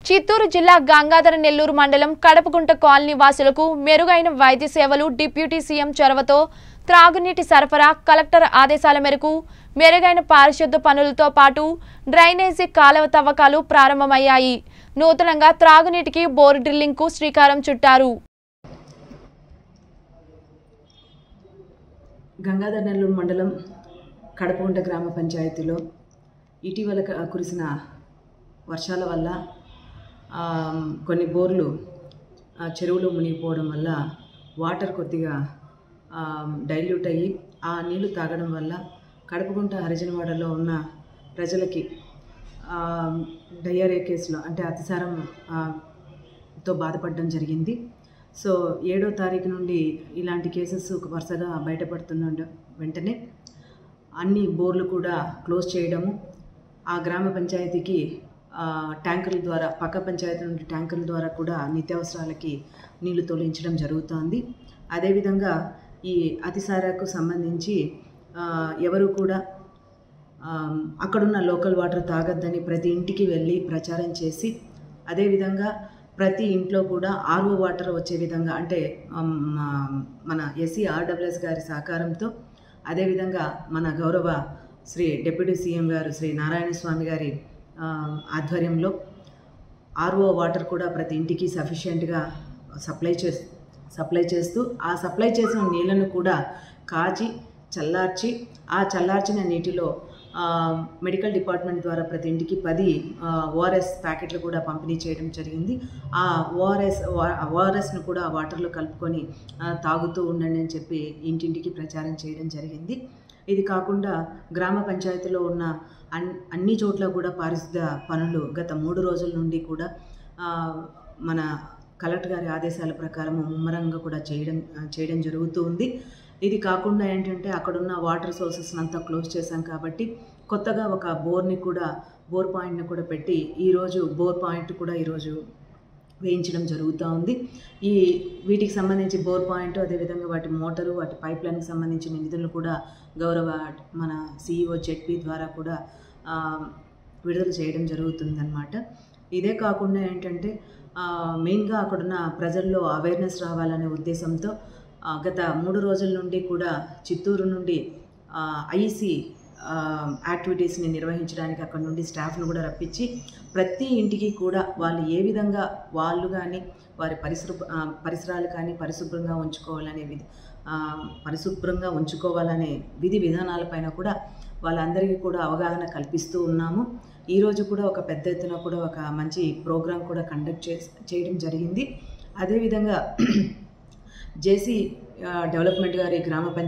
చిత్తూరు జిల్లా గంగాధర నెల్లూరు మండలం కడపగుంట కాలనీ వాసులకు మెరుగైన వైద్య సేవలు డిప్యూటీ సీఎం చొరవతో త్రాగునీటి సరఫరా కలెక్టర్ ఆదేశాల మేరకు మెరుగైన పారిశుద్ధ పనులతో పాటు డ్రైనేజీ కాలువ తవ్వకాలు ప్రారంభమయ్యాయి నూతనంగా త్రాగునీటికి బోర్ డ్రిల్లింగ్కు శ్రీకారం చుట్టారు గంగాధర నెల్లూరు మండలం కడపగుంట గ్రామ పంచాయతీలో ఇటీవల క- కురిసిన వర్షాల వల్ల ఆ, కొన్ని బోర్లు ఆ, చెరువులో మునిగిపోవడం వల్ల వాటర్ కొద్దిగా డైల్యూట్ అయ్యి ఆ నీళ్లు తాగడం వల్ల కడపగుంట హరిజనవాడలో ఉన్న ప్రజలకి ఆ, డయేరియా కేసులో అంటే అతిసారం ఆ, తో బాధపడడం జరిగింది సో ఏడో తారీఖు నుండి ఇలాంటి కేసెస్ వరుసగా బయటపడుతున్న వెంటనే అన్ని బోర్లు కూడా క్లోజ్ చేయడము ఆ గ్రామ పంచాయతీకి ఆ, ట్యాంకర్ల ద్వారా పక్క పంచాయతీ నుండి ట్యాంకర్ల ద్వారా కూడా నిత్యావసరాలకి నీళ్లు తొలగించడం జరుగుతోంది అదేవిధంగా ఈ అతిసారకు సంబంధించి ఆ, ఎవరు కూడా ఆమ్, అక్కడున్న లోకల్ వాటర్ తాగొద్దని ప్రతి ఇంటికి వెళ్ళి ప్రచారం చేసి అదేవిధంగా ప్రతి ఇంట్లో కూడా ఆర్ఓ వాటర్ వచ్చే విధంగా అంటే ఆమ్, మా- మన ఎస్సీ ఆర్డబ్ల్యూఎస్ గారి సహకారంతో అదేవిధంగా మన గౌరవ శ్రీ డిప్యూటీ సీఎం గారు శ్రీ నారాయణ స్వామి గారి ఆ, ఆధ్వర్యంలో ఆర్ఓ వాటర్ కూడా ప్రతి ఇంటికి సఫిషియెంట్గా సప్లై చేస్తూ సప్లై చేస్తూ ఆ సప్లై చేసిన నీళ్ళను కూడా కాచి చల్లార్చి ఆ చల్లార్చిన నీటిలో ఆ, మెడికల్ డిపార్ట్మెంట్ ద్వారా ప్రతి ఇంటికి పది ఓఆర్ఎస్ ప్యాకెట్లు కూడా పంపిణీ చేయడం జరిగింది ఆ ఓఆర్ఎస్ ఓఆర్ఎస్ను కూడా వాటర్లో కలుపుకొని ఆ, తాగుతూ ఉండండి అని చెప్పి ఇంటింటికి ప్రచారం చేయడం జరిగింది ఇది కాకుండా గ్రామ పంచాయతీలో ఉన్న అన్ అన్ని చోట్ల కూడా పారిశుద్ధ పనులు గత మూడు రోజుల నుండి కూడా ఆ, మన కలెక్టర్ గారి ఆదేశాల ప్రకారం ముమ్మరంగా కూడా చేయడం చేయడం జరుగుతూ ఉంది ఇది కాకుండా ఏంటంటే అక్కడున్న వాటర్ సోర్సెస్ అంతా క్లోజ్ చేశాం కాబట్టి కొత్తగా ఒక బోర్ని కూడా బోర్ పాయింట్ని కూడా పెట్టి ఈరోజు బోర్ పాయింట్ కూడా ఈరోజు వేయించడం జరుగుతూ ఉంది ఈ వీటికి సంబంధించి బోర్ పాయింట్ అదేవిధంగా వాటి మోటారు వాటి పైప్ లైన్కి సంబంధించిన నిధులను కూడా గౌరవ మన సిఇఓ జెడ్పీ ద్వారా కూడా ఆ, విడుదల చేయడం జరుగుతుందన్నమాట ఇదే కాకుండా ఏంటంటే ఆ, మెయిన్గా అక్కడున్న ప్రజల్లో అవేర్నెస్ రావాలనే ఉద్దేశంతో ఆ, గత మూడు రోజుల నుండి కూడా చిత్తూరు నుండి ఐఈసి యాక్టివిటీస్ని నిర్వహించడానికి అక్కడ నుండి స్టాఫ్ను కూడా రప్పించి ప్రతి ఇంటికి కూడా వాళ్ళు ఏ విధంగా వాళ్ళు కానీ వారి పరిసర ఆ, పరిసరాలు కానీ పరిశుభ్రంగా ఉంచుకోవాలనే విధి ఆ, పరిశుభ్రంగా ఉంచుకోవాలనే విధి విధానాలపైన కూడా వాళ్ళందరికీ కూడా అవగాహన కల్పిస్తూ ఉన్నాము ఈరోజు కూడా ఒక పెద్ద ఎత్తున కూడా ఒక మంచి ప్రోగ్రాం కూడా కండక్ట్ చే చేయడం జరిగింది అదేవిధంగా జేసీ డెవలప్మెంట్ గారి గ్రామ పంచాయతీ